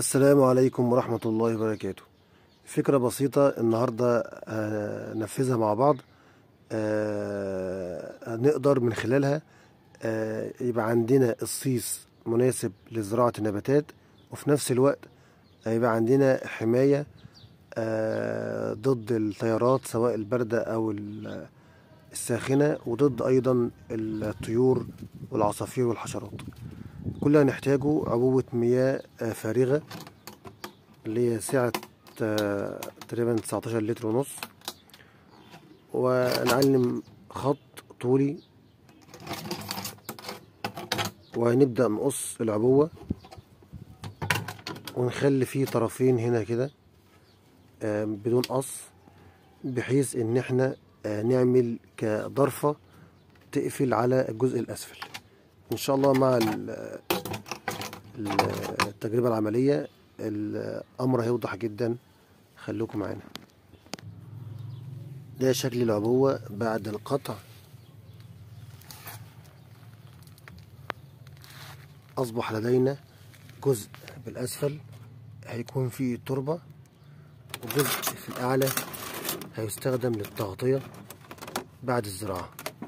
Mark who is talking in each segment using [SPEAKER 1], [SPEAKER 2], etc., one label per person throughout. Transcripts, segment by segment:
[SPEAKER 1] السلام عليكم ورحمة الله وبركاته فكرة بسيطة النهاردة هننفذها مع بعض آه، نقدر من خلالها آه، يبقى عندنا الصيص مناسب لزراعة النباتات وفي نفس الوقت هيبقى عندنا حماية آه، ضد التيارات سواء الباردة أو ال- الساخنة وضد أيضا الطيور والعصافير والحشرات كل اللي هنحتاجه عبوة مياه آه، فارغة اللي هي سعة آه، تقريبا 19 لتر ونص ونعلم خط طولي وهنبدأ نقص العبوة ونخلي فيه طرفين هنا كده آه، بدون قص بحيث ان احنا آه، نعمل كضرفة تقفل على الجزء الاسفل ان شاء الله مع ال- ال- التجربة العملية الامر هيوضح جدا خلوكم معانا ده شكل العبوة بعد القطع أصبح لدينا جزء بالأسفل هيكون فيه تربة وجزء في الأعلى هيستخدم للتغطية بعد الزراعة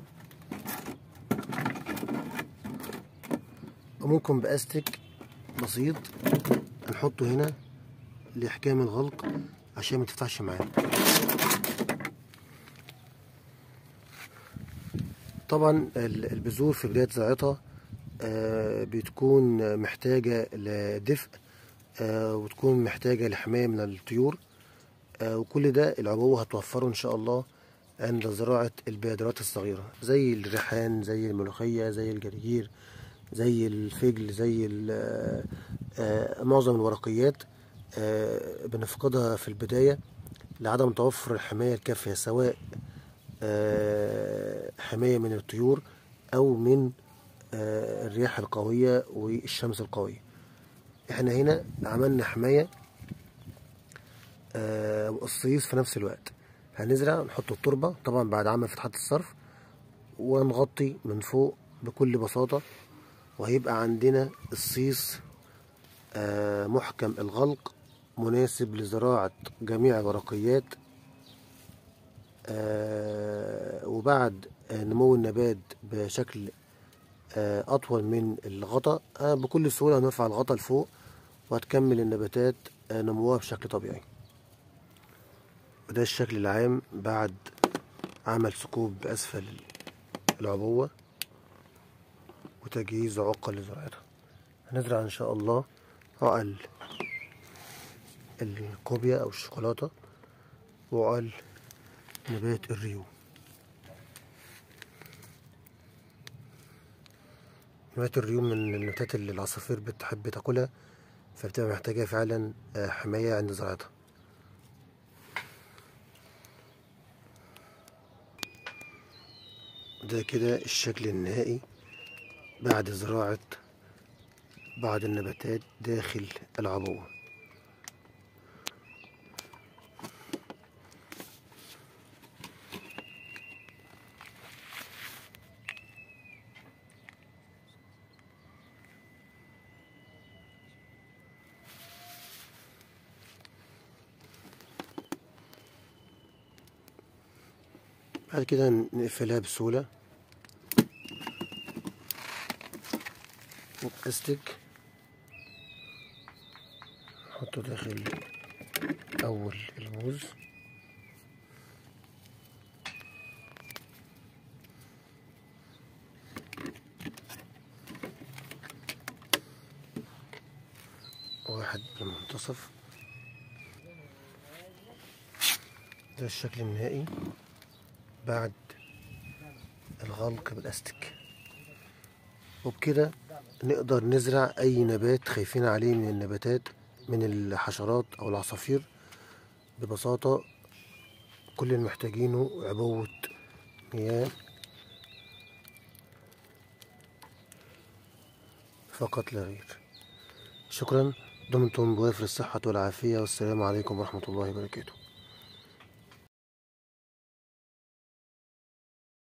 [SPEAKER 1] وممكن بأستك بسيط نحطه هنا لإحكام الغلق عشان ما تفتحش معانا طبعا ال- البذور في بداية زراعتها آه، بتكون محتاجة لدفء آه، وتكون محتاجة لحماية من الطيور آه، وكل ده العبوة هتوفره إن شاء الله عند زراعة البادرات الصغيرة زي الريحان زي الملوخية زي الجرجير زي الفجل زي ال- آه، آه، معظم الورقيات آه، بنفقدها في البداية لعدم توفر الحماية الكافية سواء آه، حماية من الطيور أو من آه، الرياح القوية والشمس القوية احنا هنا عملنا حماية آه، والصيص في نفس الوقت هنزرع نحط التربة طبعا بعد عمل فتحات الصرف ونغطي من فوق بكل بساطة وهيبقى عندنا الصيص آه، محكم الغلق مناسب لزراعة جميع الورقيات آه، وبعد آه، نمو النبات بشكل آه، أطول من الغطاء آه، بكل سهولة هنرفع الغطاء لفوق وهتكمل النباتات آه، نموها بشكل طبيعي وده الشكل العام بعد عمل ثقوب بأسفل العبوة وتجهيز عقل لزراعتها هنزرع إن شاء الله عقل الكوبيا أو الشوكولاتة وعقل نبات الريو نبات الريو من النباتات اللي العصافير بتحب تاكلها فبتبقى محتاجة فعلا آه، حماية عند زراعتها ده كده الشكل النهائي بعد زراعة بعض النباتات داخل العبوة بعد كده نقفلها بسهولة بلاستيك نحطه داخل أول الموز واحد بالمنتصف ده الشكل النهائي بعد الغلق بالاستيك وبكده نقدر نزرع اي نبات خايفين عليه من النباتات من الحشرات او العصافير ببساطة كل اللي محتاجينه عبوة مياه فقط لا غير شكرا دمتم بوافر الصحة والعافية والسلام عليكم ورحمة الله وبركاته